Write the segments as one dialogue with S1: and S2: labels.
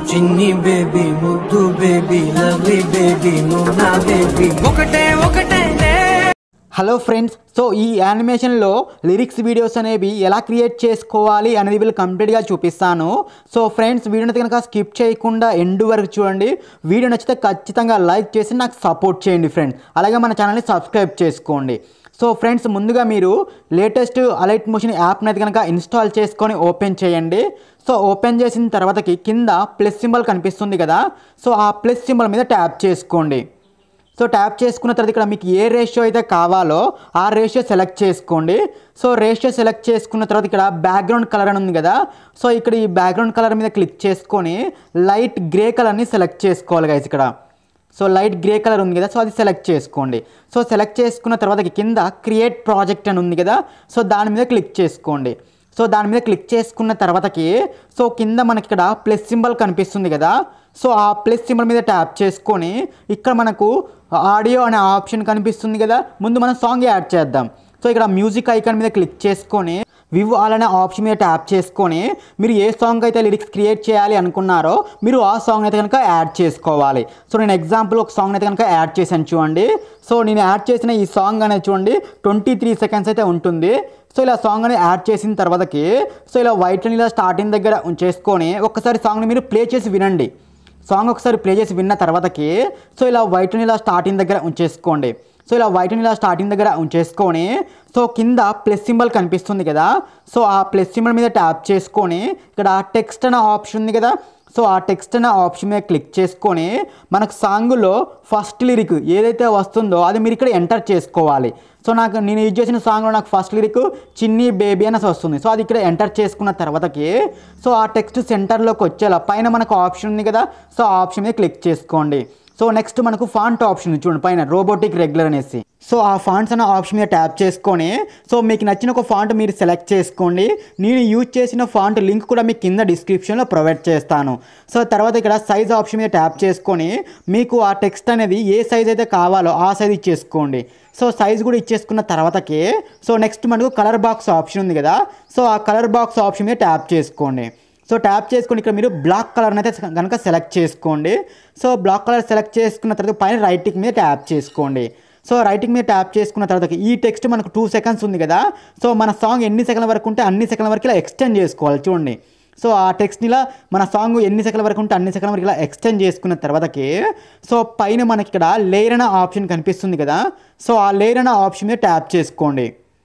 S1: చిన్ని బేబీ ముద్దు baby lovely baby నువ్వు నా బేబీ ఒకటే ఒకటేనే
S2: హలో ఫ్రెండ్స్ సో ఈ యానిమేషన్లో లిరిక్స్ వీడియోస్ అనేవి ఎలా క్రియేట్ చేసుకోవాలి అనేది వీళ్ళు కంప్లీట్గా చూపిస్తాను సో ఫ్రెండ్స్ వీడియోని కనుక స్కిప్ చేయకుండా ఎండ్ వరకు చూడండి వీడియో నచ్చితే ఖచ్చితంగా లైక్ చేసి నాకు సపోర్ట్ చేయండి ఫ్రెండ్స్ అలాగే మన ఛానల్ని సబ్స్క్రైబ్ చేసుకోండి సో ఫ్రెండ్స్ ముందుగా మీరు లేటెస్ట్ అలైట్ మోషన్ యాప్ని అయితే కనుక ఇన్స్టాల్ చేసుకొని ఓపెన్ చేయండి సో ఓపెన్ చేసిన తర్వాతకి కింద ప్లస్ సింబల్ కనిపిస్తుంది కదా సో ఆ ప్లస్ సింబల్ మీద ట్యాప్ చేసుకోండి సో ట్యాప్ చేసుకున్న తర్వాత ఇక్కడ మీకు ఏ రేషియో అయితే కావాలో ఆ రేషియో సెలెక్ట్ చేసుకోండి సో రేషియో సెలెక్ట్ చేసుకున్న తర్వాత ఇక్కడ బ్యాక్గ్రౌండ్ కలర్ అని ఉంది కదా సో ఇక్కడ ఈ బ్యాక్గ్రౌండ్ కలర్ మీద క్లిక్ చేసుకొని లైట్ గ్రే కలర్ని సెలెక్ట్ చేసుకోవాలి గైస్ ఇక్కడ సో లైట్ గ్రే కలర్ ఉంది కదా సో అది సెలెక్ట్ చేసుకోండి సో సెలెక్ట్ చేసుకున్న తర్వాత కింద క్రియేట్ ప్రాజెక్ట్ అని ఉంది కదా సో దాని మీద క్లిక్ చేసుకోండి సో దాని మీద క్లిక్ చేసుకున్న తర్వాతకి సో కింద మనకి ఇక్కడ ప్లస్ సింబల్ కనిపిస్తుంది కదా సో ఆ ప్లస్ సింబల్ మీద ట్యాప్ చేసుకొని ఇక్కడ మనకు ఆడియో అనే ఆప్షన్ కనిపిస్తుంది కదా ముందు మనం సాంగ్ యాడ్ చేద్దాం సో ఇక్కడ మ్యూజిక్ ఐకాన్ మీద క్లిక్ చేసుకొని వివ్ ఆల్ అనే ఆప్షన్ మీద ట్యాప్ చేసుకొని మీరు ఏ సాంగ్ అయితే లిరిక్స్ క్రియేట్ చేయాలి అనుకున్నారో మీరు ఆ సాంగ్ అయితే కనుక యాడ్ చేసుకోవాలి సో నేను ఎగ్జాంపుల్ ఒక సాంగ్ అయితే కనుక యాడ్ చేశాను చూడండి సో నేను యాడ్ చేసిన ఈ సాంగ్ అనేది చూడండి ట్వంటీ త్రీ సెకండ్స్ అయితే ఉంటుంది సో ఇలా సాంగ్ అనేది యాడ్ చేసిన తర్వాతకి సో ఇలా వైట్ అని ఇలా స్టార్టింగ్ దగ్గర చేసుకొని ఒక్కసారి సాంగ్ని మీరు ప్లే చేసి వినండి సాంగ్ ఒకసారి ప్లే చేసి విన్న తర్వాతకి సో ఇలా వైట్ని ఇలా స్టార్టింగ్ దగ్గర ఉంచేసుకోండి సో ఇలా వైట్ని ఇలా స్టార్టింగ్ దగ్గర ఉంచేసుకొని సో కింద ప్లస్ సింబల్ కనిపిస్తుంది కదా సో ఆ ప్లస్ సింబల్ మీద ట్యాప్ చేసుకొని ఇక్కడ టెక్స్ట్ అనే ఆప్షన్ ఉంది కదా సో ఆ టెక్స్ట్ అనే ఆప్షన్ మీద క్లిక్ చేసుకొని మనకు సాంగ్లో ఫస్ట్ లిరిక్ ఏదైతే వస్తుందో అది మీరు ఇక్కడ ఎంటర్ చేసుకోవాలి సో నాకు నేను యూజ్ చేసిన సాంగ్లో నాకు ఫస్ట్ లిరిక్ చిన్ని బేబీ అనేసి వస్తుంది సో అది ఇక్కడ ఎంటర్ చేసుకున్న తర్వాతకి సో ఆ టెక్స్ట్ సెంటర్లోకి వచ్చేలా పైన మనకు ఆప్షన్ ఉంది కదా సో ఆ ఆప్షన్ మీద క్లిక్ చేసుకోండి సో నెక్స్ట్ మనకు ఫాంట్ ఆప్షన్ ఉంది చూడండి పైన రోబోటిక్ రెగ్యులర్ అనేసి సో ఆ ఫాంట్స్ అన్న ఆప్షన్ మీద ట్యాప్ చేసుకొని సో మీకు నచ్చిన ఒక ఫాంట్ మీరు సెలెక్ట్ చేసుకోండి నేను యూజ్ చేసిన ఫాంట్ లింక్ కూడా మీకు కింద డిస్క్రిప్షన్లో ప్రొవైడ్ చేస్తాను సో తర్వాత ఇక్కడ సైజ్ ఆప్షన్ మీద ట్యాప్ చేసుకొని మీకు ఆ టెక్స్ట్ అనేది ఏ సైజ్ అయితే కావాలో ఆ సైజ్ ఇచ్చేసుకోండి సో సైజ్ కూడా ఇచ్చేసుకున్న తర్వాతకి సో నెక్స్ట్ మనకు కలర్ బాక్స్ ఆప్షన్ ఉంది కదా సో ఆ కలర్ బాక్స్ ఆప్షన్ మీద ట్యాప్ చేసుకోండి సో ట్యాప్ చేసుకొని ఇక్కడ మీరు బ్లాక్ కలర్ అయితే కనుక సెలెక్ట్ చేసుకోండి సో బ్లాక్ కలర్ సెలెక్ట్ చేసుకున్న తర్వాత పైన రైటింగ్ మీద ట్యాప్ చేసుకోండి సో రైటింగ్ మీద ట్యాప్ చేసుకున్న తర్వాత ఈ టెక్స్ట్ మనకు టూ సెకండ్స్ ఉంది కదా సో మన సాంగ్ ఎన్ని సెకండ్ల వరకు ఉంటే అన్ని సెకండ్ల వరకు ఇలా ఎక్స్టెండ్ చేసుకోవాలి చూడండి సో ఆ టెక్స్ట్ని ఇలా మన సాంగ్ ఎన్ని సెకండ్ల వరకు ఉంటే అన్ని సెకండ్ల వరకు ఇలా ఎక్స్టెండ్ చేసుకున్న తర్వాతకి సో పైన మనకి ఇక్కడ లేయర్ అనే ఆప్షన్ కనిపిస్తుంది కదా సో ఆ లేయర్ అనే ఆప్షన్ మీద ట్యాప్ చేసుకోండి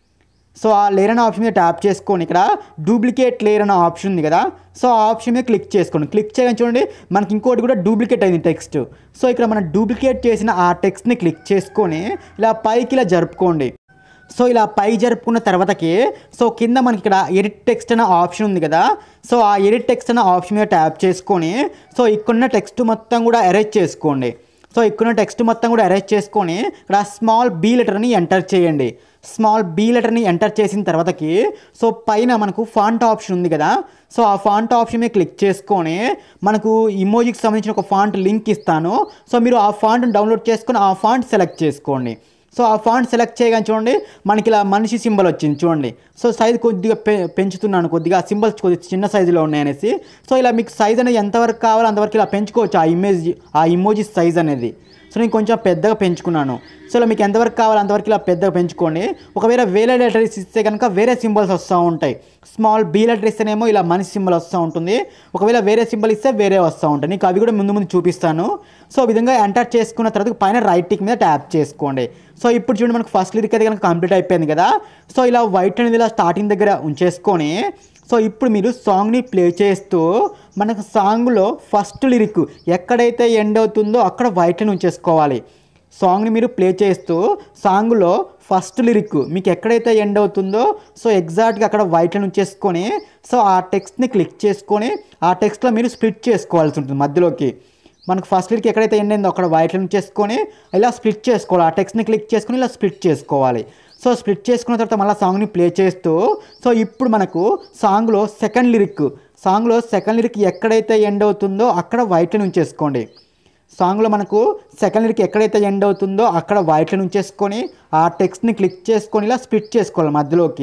S2: సో ఆ లేయర్ అనే ఆప్షన్ మీద ట్యాప్ చేసుకొని ఇక్కడ డూప్లికేట్ లేయర్ అనే ఆప్షన్ ఉంది కదా సో ఆ ఆప్షన్ మీద క్లిక్ చేసుకోండి క్లిక్ చేయగానే చూడండి మనకి ఇంకోటి కూడా డూప్లికేట్ అయింది టెక్స్ట్ సో ఇక్కడ మనం డూప్లికేట్ చేసిన ఆ టెక్స్ట్ని క్లిక్ చేసుకొని ఇలా పైకి ఇలా జరుపుకోండి సో ఇలా పై జరుపుకున్న తర్వాతకి సో కింద మనకి ఇక్కడ ఎడిట్ టెక్స్ట్ అనే ఆప్షన్ ఉంది కదా సో ఆ ఎడిట్ టెక్స్ట్ అనే ఆప్షన్ మీద ట్యాప్ చేసుకొని సో ఇక్కడున్న టెక్స్ట్ మొత్తం కూడా అరేంజ్ చేసుకోండి సో ఇక్కడున్న టెక్స్ట్ మొత్తం కూడా అరేంజ్ చేసుకొని ఇక్కడ స్మాల్ బీ లెటర్ని ఎంటర్ చేయండి స్మాల్ బీ లెటర్ని ఎంటర్ చేసిన తర్వాతకి సో పైన మనకు ఫాంట్ ఆప్షన్ ఉంది కదా సో ఆ ఫాంట్ ఆప్షన్ మీద క్లిక్ చేసుకొని మనకు ఇమోజీకి సంబంధించిన ఒక ఫాంట్ లింక్ ఇస్తాను సో మీరు ఆ ఫాంట్ని డౌన్లోడ్ చేసుకొని ఆ ఫాంట్ సెలెక్ట్ చేసుకోండి సో ఆ ఫాంట్ సెలెక్ట్ చేయగానే చూడండి మనకి ఇలా మనిషి సింబల్ వచ్చింది చూడండి సో సైజ్ కొద్దిగా పె పెంచుతున్నాను కొద్దిగా ఆ సింబల్స్ కొద్దిగా చిన్న సైజులో ఉన్నాయనేసి సో ఇలా మీకు సైజ్ అనేది ఎంతవరకు కావాలో అంతవరకు ఇలా పెంచుకోవచ్చు ఆ ఇమేజ్ ఆ ఇమోజీ సైజ్ అనేది సో నేను కొంచెం పెద్దగా పెంచుకున్నాను సో ఇలా మీకు ఎంతవరకు కావాలో అంతవరకు ఇలా పెద్దగా పెంచుకోండి ఒకవేళ వేరే లెటర్స్ ఇస్తే కనుక వేరే సింబల్స్ వస్తూ ఉంటాయి స్మాల్ బీ లెటర్ ఇస్తేనేమో ఇలా మనిషి సింబల్ వస్తూ ఉంటుంది ఒకవేళ వేరే సింబల్ ఇస్తే వేరే వస్తూ ఉంటాయి నీకు అవి కూడా ముందు ముందు చూపిస్తాను సో ఈ విధంగా ఎంటర్ చేసుకున్న తర్వాత పైన రైట్ టిక్ మీద ట్యాప్ చేసుకోండి సో ఇప్పుడు చూడండి మనకు ఫస్ట్ లిరిక్ అయితే కనుక కంప్లీట్ అయిపోయింది కదా సో ఇలా వైట్ అనేది ఇలా స్టార్టింగ్ దగ్గర ఉంచేసుకొని సో ఇప్పుడు మీరు సాంగ్ని ప్లే చేస్తూ మనకు సాంగ్లో ఫస్ట్ లిరిక్ ఎక్కడైతే ఎండ్ అవుతుందో అక్కడ వైట్ని ఉంచేసుకోవాలి సాంగ్ని మీరు ప్లే చేస్తూ సాంగ్లో ఫస్ట్ లిరిక్ మీకు ఎక్కడైతే ఎండ్ అవుతుందో సో ఎగ్జాక్ట్గా అక్కడ వైట్ని ఉంచేసుకొని సో ఆ టెక్స్ట్ని క్లిక్ చేసుకొని ఆ టెక్స్ట్లో మీరు స్ప్లిట్ చేసుకోవాల్సి ఉంటుంది మధ్యలోకి మనకు ఫస్ట్ లిరిక్ ఎక్కడైతే ఎండ్ అయిందో అక్కడ వైట్ లైన్ చేసుకొని ఇలా స్ప్లిట్ చేసుకోవాలి ఆ టెక్స్ట్ని క్లిక్ చేసుకొని ఇలా స్ప్లిట్ చేసుకోవాలి సో స్ప్లిట్ చేసుకున్న తర్వాత మళ్ళీ సాంగ్ని ప్లే చేస్తూ సో ఇప్పుడు మనకు సాంగ్లో సెకండ్ లిరిక్ సాంగ్లో సెకండ్ లిరిక్ ఎక్కడైతే ఎండ్ అవుతుందో అక్కడ వైట్ లైన్ ఉంచేసుకోండి సాంగ్లో మనకు సెకండ్ లిరిక్ ఎక్కడైతే ఎండ్ అవుతుందో అక్కడ వైట్ లైన్ ఉంచేసుకొని ఆ టెక్స్ట్ని క్లిక్ చేసుకొని ఇలా స్ప్లిట్ చేసుకోవాలి మధ్యలోకి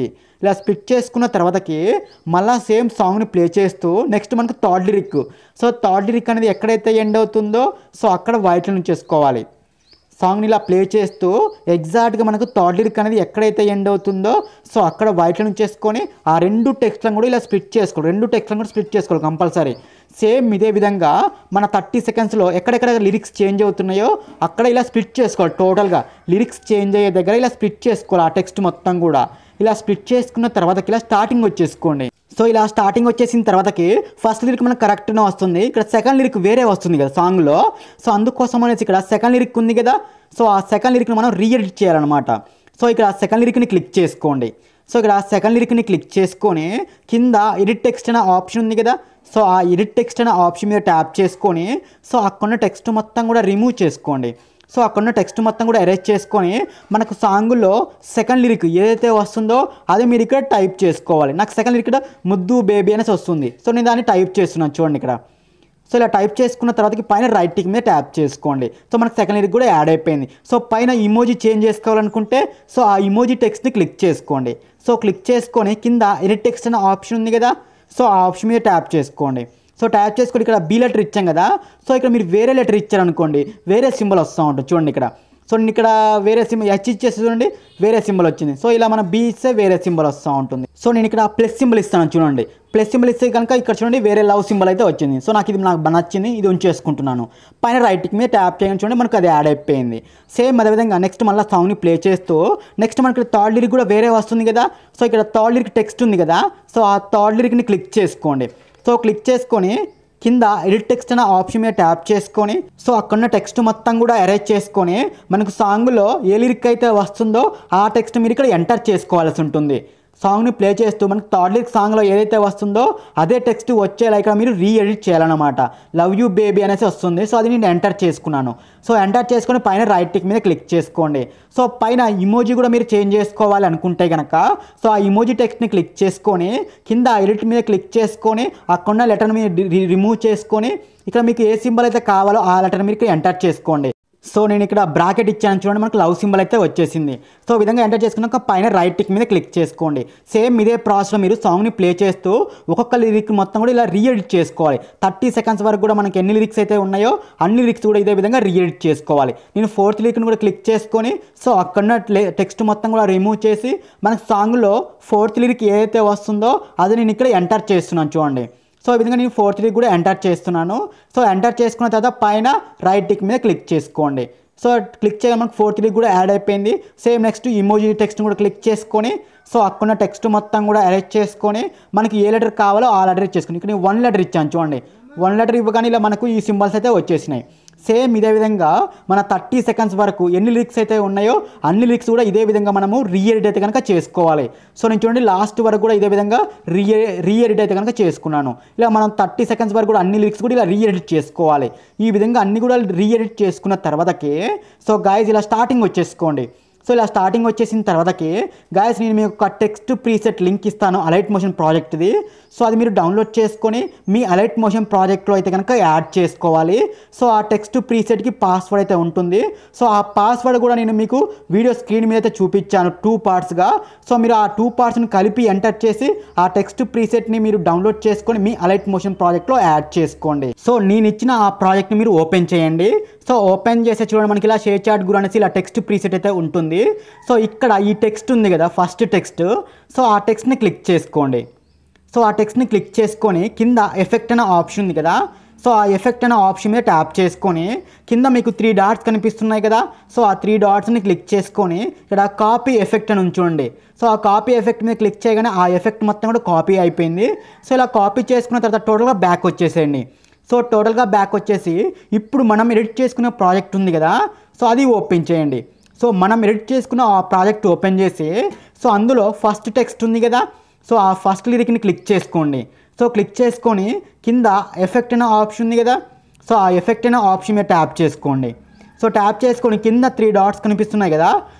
S2: ఇలా స్ప్లిట్ చేసుకున్న తర్వాతకి మళ్ళీ సేమ్ సాంగ్ని ప్లే చేస్తూ నెక్స్ట్ మనకు third lyric so third lyric అనేది ఎక్కడైతే ఎండ్ అవుతుందో సో అక్కడ వైట్లో ఉంచేసుకోవాలి సాంగ్ని ఇలా ప్లే చేస్తూ ఎగ్జాక్ట్గా మనకు థర్డ్ లిరిక్ అనేది ఎక్కడైతే ఎండ్ అవుతుందో సో అక్కడ వైట్లో ఉంచేసుకొని ఆ రెండు టెక్స్ట్లను కూడా ఇలా స్ప్లిట్ చేసుకోవాలి రెండు టెక్స్ట్లను కూడా స్ప్లిట్ చేసుకోవాలి కంపల్సరీ సేమ్ ఇదే విధంగా మన థర్టీ సెకండ్స్లో ఎక్కడెక్కడ లిరిక్స్ చేంజ్ అవుతున్నాయో అక్కడ ఇలా స్ప్లిట్ చేసుకోవాలి టోటల్గా లిరిక్స్ చేంజ్ అయ్యే దగ్గర ఇలా స్ప్లిట్ చేసుకోవాలి ఆ టెక్స్ట్ మొత్తం కూడా ఇలా స్ప్లిట్ చేసుకున్న తర్వాతకి ఇలా స్టార్టింగ్ వచ్చేసుకోండి సో ఇలా స్టార్టింగ్ వచ్చేసిన తర్వాతకి ఫస్ట్ లిరిక్ మనకు కరెక్ట్గా వస్తుంది ఇక్కడ సెకండ్ లిరిక్ వేరే వస్తుంది కదా సాంగ్లో సో అందుకోసం అనేసి ఇక్కడ సెకండ్ లిరిక్ ఉంది కదా సో ఆ సెకండ్ లిరిక్ని మనం రీఎడిట్ చేయాలన్నమాట సో ఇక్కడ సెకండ్ లిరిక్ని క్లిక్ చేసుకోండి సో ఇక్కడ సెకండ్ లిరిక్ని క్లిక్ చేసుకొని కింద ఎడిట్ టెక్స్ట్ అనే ఆప్షన్ ఉంది కదా సో ఆ ఎడిట్ టెక్స్ట్ అనే ఆప్షన్ మీద ట్యాప్ చేసుకొని సో అక్కడ టెక్స్ట్ మొత్తం కూడా రిమూవ్ చేసుకోండి సో అక్కడ టెక్స్ట్ మొత్తం కూడా అరేంజ్ చేసుకొని మనకు సాంగులో సెకండ్ లిరిక్ ఏదైతే వస్తుందో అది మీరు ఇక్కడ టైప్ చేసుకోవాలి నాకు సెకండ్ లిరిక్ ఇక్కడ ముద్దు బేబీ అనేసి వస్తుంది సో నేను దాన్ని టైప్ చేస్తున్నాను చూడండి ఇక్కడ సో ఇలా టైప్ చేసుకున్న తర్వాతకి పైన రైట్ టిక్ మీద ట్యాప్ చేసుకోండి సో మనకు సెకండ్ లిరిక్ కూడా యాడ్ అయిపోయింది సో పైన ఇమోజీ చేంజ్ చేసుకోవాలనుకుంటే సో ఆ ఇమోజీ టెక్స్ట్ని క్లిక్ చేసుకోండి సో క్లిక్ చేసుకొని కింద ఎడిట్ టెక్స్ట్ అనే ఆప్షన్ ఉంది కదా సో ఆ ఆప్షన్ మీద ట్యాప్ చేసుకోండి సో ట్యాప్ చేసుకొని ఇక్కడ బి లెటర్ ఇచ్చాం కదా సో ఇక్కడ మీరు వేరే లెటర్ ఇచ్చారనుకోండి వేరే సింబల్ వస్తూ ఉంటుంది చూడండి ఇక్కడ సో నేను ఇక్కడ వేరే సింబల్ హెచ్ ఇచ్చేసి చూడండి వేరే సింబల్ వచ్చింది సో ఇలా మనం బి ఇస్తే వేరే సింబల్ వస్తూ ఉంటుంది సో నేను ఇక్కడ ప్లస్ సింబల్ ఇస్తాను చూడండి ప్లస్ సింబల్ ఇస్తే కనుక ఇక్కడ చూడండి వేరే లవ్ సింబల్ అయితే వచ్చింది సో నాకు ఇది నాకు బాగా నచ్చింది ఇది ఉంచేసుకుంటున్నాను పైన రైట్ మీద ట్యాప్ చేయని చూడండి మనకు అది యాడ్ అయిపోయింది సేమ్ అదేవిధంగా నెక్స్ట్ మళ్ళీ సాంగ్ని ప్లే చేస్తూ నెక్స్ట్ మనకి థర్డ్ లిరిక్ కూడా వేరే వస్తుంది కదా సో ఇక్కడ థర్డ్ లిరిక్ టెక్స్ట్ ఉంది కదా సో ఆ థర్డ్ లిరిక్ని క్లిక్ చేసుకోండి సో క్లిక్ చేసుకొని కింద ఎడిట్ టెక్స్ట్ అనే ఆప్షన్ మీద ట్యాప్ చేసుకొని సో అక్కడున్న టెక్స్ట్ మొత్తం కూడా అరేంజ్ చేసుకొని మనకు సాంగ్లో ఏ లిరిక్ అయితే వస్తుందో ఆ టెక్స్ట్ మీరు ఇక్కడ ఎంటర్ చేసుకోవాల్సి ఉంటుంది సాంగ్ని ప్లే చేస్తూ మనకు థర్డ్ లిరిక్ సాంగ్లో ఏదైతే వస్తుందో అదే టెక్స్ట్ వచ్చేలా ఇక్కడ మీరు రీ ఎడిట్ చేయాలన్నమాట లవ్ యూ బేబీ అనేసి వస్తుంది సో అది నేను ఎంటర్ చేసుకున్నాను సో ఎంటర్ చేసుకొని పైన రైట్ టిక్ మీద క్లిక్ చేసుకోండి సో పైన ఇమోజీ కూడా మీరు చేంజ్ చేసుకోవాలి అనుకుంటే కనుక సో ఆ ఇమోజీ టెక్స్ట్ని క్లిక్ చేసుకొని కింద ఎడిట్ మీద క్లిక్ చేసుకొని అక్కడ లెటర్ మీద రిమూవ్ చేసుకొని ఇక్కడ మీకు ఏ సింబల్ అయితే కావాలో ఆ లెటర్ మీరు ఇక్కడ ఎంటర్ చేసుకోండి సో నేను ఇక్కడ బ్రాకెట్ ఇచ్చాను చూడండి మనకు లవ్ సింబల్ అయితే వచ్చేసింది సో ఈ విధంగా ఎంటర్ చేసుకున్నాక పైన రైట్ టిక్ మీద క్లిక్ చేసుకోండి సేమ్ ఇదే ప్రాసెస్లో మీరు సాంగ్ని ప్లే చేస్తూ ఒక్కొక్క లిరిక్ మొత్తం కూడా ఇలా రీఎడిట్ చేసుకోవాలి థర్టీ సెకండ్స్ వరకు కూడా మనకి ఎన్ని లిరిక్స్ అయితే ఉన్నాయో అన్ని లిరిక్స్ కూడా ఇదే విధంగా రీఎడిట్ చేసుకోవాలి నేను ఫోర్త్ లిరిక్ని కూడా క్లిక్ చేసుకొని సో అక్కడ టెక్స్ట్ మొత్తం కూడా రిమూవ్ చేసి మనకు సాంగ్లో ఫోర్త్ లిరిక్ ఏదైతే వస్తుందో అది నేను ఇక్కడ ఎంటర్ చేస్తున్నాను చూడండి సో ఈ విధంగా నేను ఫోర్త్ లిరిక్ కూడా ఎంటర్ చేస్తున్నాను సో ఎంటర్ చేసుకున్న తర్వాత పైన రైట్ టిక్ మీద క్లిక్ చేసుకోండి సో క్లిక్ చేయగా మనకు ఫోర్త్ లిరిక్ కూడా యాడ్ అయిపోయింది సేమ్ నెక్స్ట్ ఇమోజీ టెక్స్ట్ కూడా క్లిక్ చేసుకొని సో అక్కడ టెక్స్ట్ మొత్తం కూడా అరేంజ్ చేసుకొని మనకి ఏ లెటర్ కావాలో ఆ లెటర్ ఇచ్చేసుకుని ఇక్కడ నేను వన్ లెటర్ ఇచ్చాను చూడండి వన్ లెటర్ ఇవ్వగానే ఇలా మనకు ఈ సింబల్స్ అయితే వచ్చేసినాయి సేమ్ ఇదే విధంగా మన థర్టీ సెకండ్స్ వరకు ఎన్ని లిరిక్స్ అయితే ఉన్నాయో అన్ని లిరిక్స్ కూడా ఇదే విధంగా మనము రీఎడిట్ అయితే కనుక చేసుకోవాలి సో నేను చూడండి లాస్ట్ వరకు కూడా ఇదే విధంగా రీ రీఎడిట్ అయితే కనుక చేసుకున్నాను ఇలా మనం థర్టీ సెకండ్స్ వరకు కూడా అన్ని లిరిక్స్ కూడా ఇలా రీఎడిట్ చేసుకోవాలి ఈ విధంగా అన్ని కూడా రీఎడిట్ చేసుకున్న తర్వాతకి సో గాయస్ ఇలా స్టార్టింగ్ వచ్చేసుకోండి సో ఇలా స్టార్టింగ్ వచ్చేసిన తర్వాతకి గాయస్ నేను మీకు ఒక టెక్స్ట్ ప్రీసెట్ లింక్ ఇస్తాను అలైట్ మోషన్ ప్రాజెక్ట్ది సో అది మీరు డౌన్లోడ్ చేసుకొని మీ అలైట్ మోషన్ ప్రాజెక్ట్లో అయితే కనుక యాడ్ చేసుకోవాలి సో ఆ టెక్స్ట్ ప్రీసెట్కి పాస్వర్డ్ అయితే ఉంటుంది సో ఆ పాస్వర్డ్ కూడా నేను మీకు వీడియో స్క్రీన్ మీద అయితే చూపించాను టూ పార్ట్స్గా సో మీరు ఆ టూ పార్ట్స్ని కలిపి ఎంటర్ చేసి ఆ టెక్స్ట్ ప్రీసెట్ని మీరు డౌన్లోడ్ చేసుకొని మీ అలైట్ మోషన్ ప్రాజెక్ట్లో యాడ్ చేసుకోండి సో నేను ఇచ్చిన ఆ ప్రాజెక్ట్ని మీరు ఓపెన్ చేయండి సో ఓపెన్ చేస్తే చూడండి మనకి ఇలా షేర్ చాట్ గురు అనేసి ఇలా టెక్స్ట్ ప్రీసెట్ అయితే ఉంటుంది సో ఇక్కడ ఈ టెక్స్ట్ ఉంది కదా ఫస్ట్ టెక్స్ట్ సో ఆ టెక్స్ట్ని క్లిక్ చేసుకోండి సో ఆ టెక్స్ట్ని క్లిక్ చేసుకొని కింద ఎఫెక్ట్ అనే ఆప్షన్ ఉంది కదా సో ఆ ఎఫెక్ట్ అనే ఆప్షన్ మీద ట్యాప్ చేసుకొని కింద మీకు త్రీ డాట్స్ కనిపిస్తున్నాయి కదా సో ఆ త్రీ డాట్స్ని క్లిక్ చేసుకొని ఇక్కడ కాపీ ఎఫెక్ట్ అని ఉంచండి సో ఆ కాపీ ఎఫెక్ట్ మీద క్లిక్ చేయగానే ఆ ఎఫెక్ట్ మొత్తం కూడా కాపీ అయిపోయింది సో ఇలా కాపీ చేసుకున్న తర్వాత టోటల్గా బ్యాక్ వచ్చేసేయండి సో టోటల్గా బ్యాక్ వచ్చేసి ఇప్పుడు మనం ఎడిట్ చేసుకునే ప్రాజెక్ట్ ఉంది కదా సో అది ఓపెన్ చేయండి సో మనం ఎడిట్ చేసుకున్న ఆ ప్రాజెక్ట్ ఓపెన్ చేసి సో అందులో ఫస్ట్ టెక్స్ట్ ఉంది కదా సో ఆ ఫస్ట్ లిరిక్ని క్లిక్ చేసుకోండి సో క్లిక్ చేసుకొని కింద ఎఫెక్ట్ అనే ఆప్షన్ ఉంది కదా సో ఆ ఎఫెక్ట్ అనే ఆప్షన్ మీద ట్యాప్ చేసుకోండి సో ట్యాప్ చేసుకొని కింద త్రీ డాట్స్ కనిపిస్తున్నాయి కదా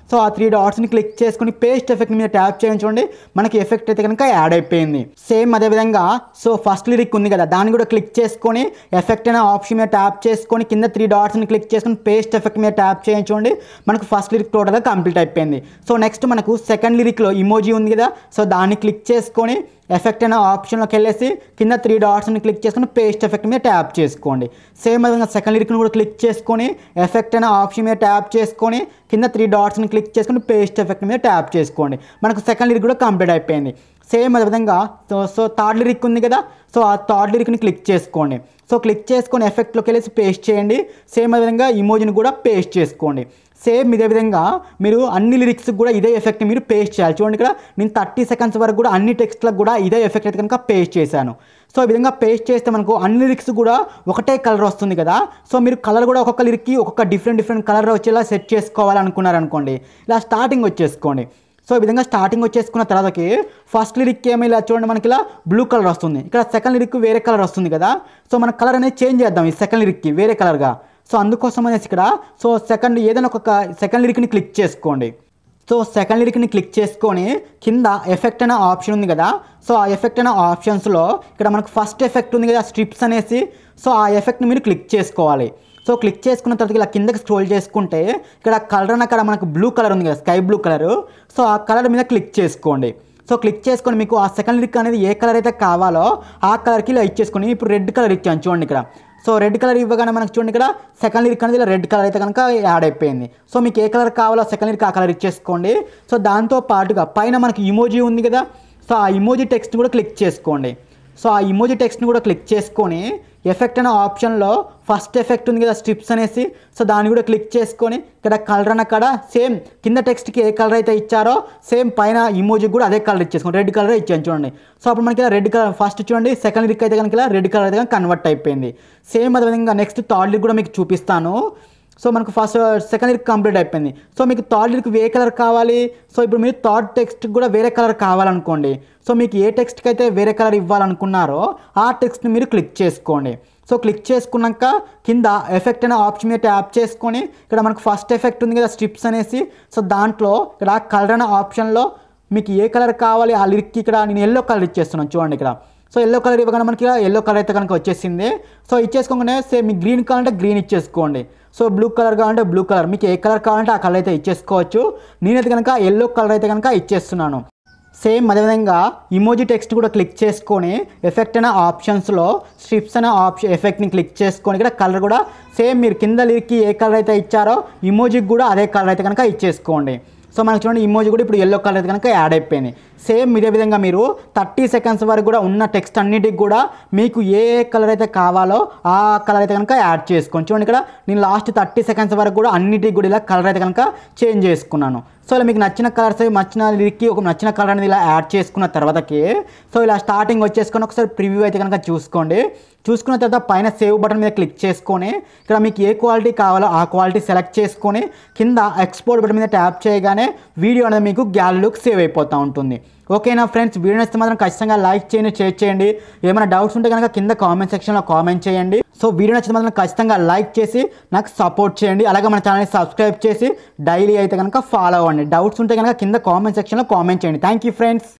S2: సో ఆ త్రీ డాట్స్ని క్లిక్ చేసుకుని పేస్ట్ ఎఫెక్ట్ మీద ట్యాప్ చేయించుకోండి మనకి ఎఫెక్ట్ అయితే కనుక యాడ్ అయిపోయింది సేమ్ అదేవిధంగా సో ఫస్ట్ లిరిక్ ఉంది కదా దాన్ని కూడా క్లిక్ చేసుకొని ఎఫెక్ట్ అనే ఆప్షన్ మీద ట్యాప్ చేసుకొని కింద త్రీ డాట్స్ని క్లిక్ చేసుకొని పేస్ట్ ఎఫెక్ట్ మీద ట్యాప్ చేయించుకోండి మనకు ఫస్ట్ లిరిక్ టోటల్గా కంప్లీట్ అయిపోయింది సో నెక్స్ట్ మనకు సెకండ్ లిరిక్లో ఇమోజీ ఉంది కదా సో దాన్ని క్లిక్ చేసుకొని ఎఫెక్ట్ అనే ఆప్షన్లోకి వెళ్ళేసి కింద త్రీ డాట్స్ని క్లిక్ చేసుకొని పేస్ట్ ఎఫెక్ట్ మీద ట్యాప్ చేసుకోండి సేమ్ విధంగా సెకండ్ లిరిక్ని కూడా క్లిక్ చేసుకొని ఎఫెక్ట్ అనే ఆప్షన్ మీద ట్యాప్ చేసుకొని కింద త్రీ డాట్స్ని క్లిక్ చేసుకొని పేస్ట్ ఎఫెక్ట్ మీద ట్యాప్ చేసుకోండి మనకు సెకండ్ లిరిక్ కూడా కంప్లీట్ అయిపోయింది సేమ్ అదే విధంగా సో సో థర్డ్ లిరిక్ ఉంది కదా సో ఆ థర్డ్ లిరిక్ని క్లిక్ చేసుకోండి సో క్లిక్ చేసుకొని ఎఫెక్ట్లోకి వెళ్ళేసి పేస్ట్ చేయండి సేమ్ అదే విధంగా ఇమోజిని కూడా పేస్ట్ చేసుకోండి సేమ్ ఇదే విధంగా మీరు అన్ని లిరిక్స్ కూడా ఇదే ఎఫెక్ట్ మీరు పేస్ట్ చేయాలి చూడండి ఇక్కడ నేను థర్టీ సెకండ్స్ వరకు కూడా అన్ని టెక్స్ట్లకు కూడా ఇదే ఎఫెక్ట్ అయితే కనుక పేస్ట్ చేశాను సో ఈ విధంగా పేస్ట్ చేస్తే మనకు అన్ని లిరిక్స్ కూడా ఒకటే కలర్ వస్తుంది కదా సో మీరు కలర్ కూడా ఒక్కొక్క లిరిక్కి ఒక్కొక్క డిఫరెంట్ డిఫరెంట్ కలర్ వచ్చేలా సెట్ చేసుకోవాలనుకున్నారనుకోండి ఇలా స్టార్టింగ్ వచ్చేసుకోండి సో ఈ విధంగా స్టార్టింగ్ వచ్చేసుకున్న తర్వాతకి ఫస్ట్ లిరిక్ ఏమో ఇలా చూడండి మనకి ఇలా బ్లూ కలర్ వస్తుంది ఇక్కడ సెకండ్ లిరిక్ వేరే కలర్ వస్తుంది కదా సో మన కలర్ అనేది చేంజ్ చేద్దాం ఈ సెకండ్ లిరిక్కి వేరే కలర్గా సో అందుకోసం అనేసి ఇక్కడ సో సెకండ్ ఏదైనా ఒక సెకండ్ లిరిక్ని క్లిక్ చేసుకోండి సో సెకండ్ లిరిక్ని క్లిక్ చేసుకొని కింద ఎఫెక్ట్ అనే ఆప్షన్ ఉంది కదా సో ఆ ఎఫెక్ట్ అనే ఆప్షన్స్లో ఇక్కడ మనకు ఫస్ట్ ఎఫెక్ట్ ఉంది కదా స్ట్రిప్స్ అనేసి సో ఆ ఎఫెక్ట్ని మీరు క్లిక్ చేసుకోవాలి సో క్లిక్ చేసుకున్న తర్వాత ఇలా కిందకి స్క్రోల్ చేసుకుంటే ఇక్కడ కలర్ అని అక్కడ మనకు బ్లూ కలర్ ఉంది కదా స్కై బ్లూ కలర్ సో ఆ కలర్ మీద క్లిక్ చేసుకోండి సో క్లిక్ చేసుకొని మీకు ఆ సెకండ్ లిరిక్ అనేది ఏ కలర్ అయితే కావాలో ఆ కలర్కి ఇలా ఇచ్చేసుకొని ఇప్పుడు రెడ్ కలర్ ఇచ్చాను చూడండి ఇక్కడ సో రెడ్ కలర్ ఇవ్వగానే మనకు చూడండి ఇక్కడ సెకండ్ లిరిక్ అనేది ఇలా రెడ్ కలర్ అయితే కనుక యాడ్ అయిపోయింది సో మీకు ఏ కలర్ కావాలో సెకండ్ లిరిక్ ఆ కలర్ ఇచ్చేసుకోండి సో దాంతో పాటుగా పైన మనకి ఇమోజీ ఉంది కదా సో ఆ ఇమోజీ టెక్స్ట్ కూడా క్లిక్ చేసుకోండి సో ఆ ఇమోజీ టెక్స్ట్ని కూడా క్లిక్ చేసుకొని ఎఫెక్ట్ అనే ఆప్షన్లో ఫస్ట్ ఎఫెక్ట్ ఉంది కదా స్ట్రిప్స్ అనేసి సో దాన్ని కూడా క్లిక్ చేసుకొని ఇక్కడ కలర్ అన్న కాడ సేమ్ కింద టెక్స్ట్కి ఏ కలర్ అయితే ఇచ్చారో సేమ్ పైన ఇమోజీ కూడా అదే కలర్ ఇచ్చేసుకోండి రెడ్ కలర్ ఇచ్చాను చూడండి సో అప్పుడు మనకి ఇలా రెడ్ కలర్ ఫస్ట్ చూడండి సెకండ్ లిక్ అయితే కనుక ఇలా రెడ్ కలర్ అయితే కన్వర్ట్ అయిపోయింది సేమ్ అదేవిధంగా నెక్స్ట్ థర్డ్ లిక్ కూడా మీకు చూపిస్తాను సో మనకు ఫస్ట్ సెకండ్ ఇయర్ కంప్లీట్ అయిపోయింది సో మీకు థర్డ్ ఇయర్కి ఏ కలర్ కావాలి సో ఇప్పుడు మీరు థర్డ్ టెక్స్ట్ కూడా వేరే కలర్ కావాలనుకోండి సో మీకు ఏ టెక్స్ట్కి అయితే వేరే కలర్ ఇవ్వాలనుకున్నారో ఆ టెక్స్ట్ని మీరు క్లిక్ చేసుకోండి సో క్లిక్ చేసుకున్నాక కింద ఎఫెక్ట్ అనే ఆప్షన్ మీద ట్యాప్ చేసుకొని ఇక్కడ మనకు ఫస్ట్ ఎఫెక్ట్ ఉంది కదా స్ట్రిప్స్ అనేసి సో దాంట్లో ఇక్కడ కలర్ అనే ఆప్షన్లో మీకు ఏ కలర్ కావాలి ఆ లిరిక్కి ఇక్కడ నేను ఎల్లో కలర్ ఇచ్చేస్తున్నాను చూడండి ఇక్కడ సో ఎల్లో కలర్ ఇవ్వగానే మనకి ఎల్లో కలర్ అయితే కనుక వచ్చేసింది సో ఇచ్చేసుకోగానే సేమ్ మీకు గ్రీన్ కావాలంటే గ్రీన్ ఇచ్చేసుకోండి సో బ్లూ కలర్ కావాలంటే బ్లూ కలర్ మీకు ఏ కలర్ కావాలంటే ఆ కలర్ అయితే ఇచ్చేసుకోవచ్చు నేనైతే కనుక ఎల్లో కలర్ అయితే కనుక ఇచ్చేస్తున్నాను సేమ్ అదేవిధంగా ఇమోజీ టెక్స్ట్ కూడా క్లిక్ చేసుకొని ఎఫెక్ట్ అనే ఆప్షన్స్లో స్ట్రిప్స్ అనే ఆప్షన్ ఎఫెక్ట్ని క్లిక్ చేసుకొని ఇక్కడ కలర్ కూడా సేమ్ మీరు కింద లిరికి ఏ కలర్ అయితే ఇచ్చారో ఇమోజీకి కూడా అదే కలర్ అయితే కనుక ఇచ్చేసుకోండి సో మనకు చూడండి ఇమోజీ కూడా ఇప్పుడు ఎల్లో కలర్ అయితే కనుక యాడ్ అయిపోయింది సేమ్ ఇదే విధంగా మీరు థర్టీ సెకండ్స్ వరకు కూడా ఉన్న టెక్స్ట్ అన్నిటికి కూడా మీకు ఏ ఏ కలర్ అయితే కావాలో ఆ కలర్ అయితే కనుక యాడ్ చేసుకోండి చూడండి ఇక్కడ నేను లాస్ట్ థర్టీ సెకండ్స్ వరకు కూడా అన్నిటికి కూడా ఇలా కలర్ అయితే కనుక చేంజ్ చేసుకున్నాను సో ఇలా మీకు నచ్చిన కలర్స్ నచ్చిన లిరిక్కి ఒక నచ్చిన కలర్ అనేది ఇలా యాడ్ చేసుకున్న తర్వాతకి సో ఇలా స్టార్టింగ్ వచ్చేసుకొని ఒకసారి ప్రివ్యూ అయితే కనుక చూసుకోండి చూసుకున్న తర్వాత పైన సేవ్ బటన్ మీద క్లిక్ చేసుకొని ఇక్కడ మీకు ఏ క్వాలిటీ కావాలో ఆ క్వాలిటీ సెలెక్ట్ చేసుకొని కింద ఎక్స్పోర్ట్ బటన్ మీద ట్యాప్ చేయగానే వీడియో అనేది మీకు గ్యాలరీలోకి సేవ్ అయిపోతూ ఉంటుంది ఓకేనా ఫ్రెండ్స్ వీడియో నచ్చితే మాత్రం ఖచ్చితంగా లైక్ చేయండి షేర్ చేయండి ఏమైనా డౌట్స్ ఉంటే కనుక కింద కామెంట్ సెక్షన్లో కామెంట్ చేయండి సో వీడియో నచ్చితే మాత్రం ఖచ్చితంగా లైక్ చేసి నాకు సపోర్ట్ చేయండి అలాగే మన ఛానల్ని సబ్స్క్రైబ్ చేసి డైలీ అయితే కనుక ఫాలో అవ్వండి డౌట్స్ ఉంటే కనుక కింద కామెంట్ సెక్షన్లో కామెంట్ చేయండి థ్యాంక్ యూ ఫ్రెండ్స్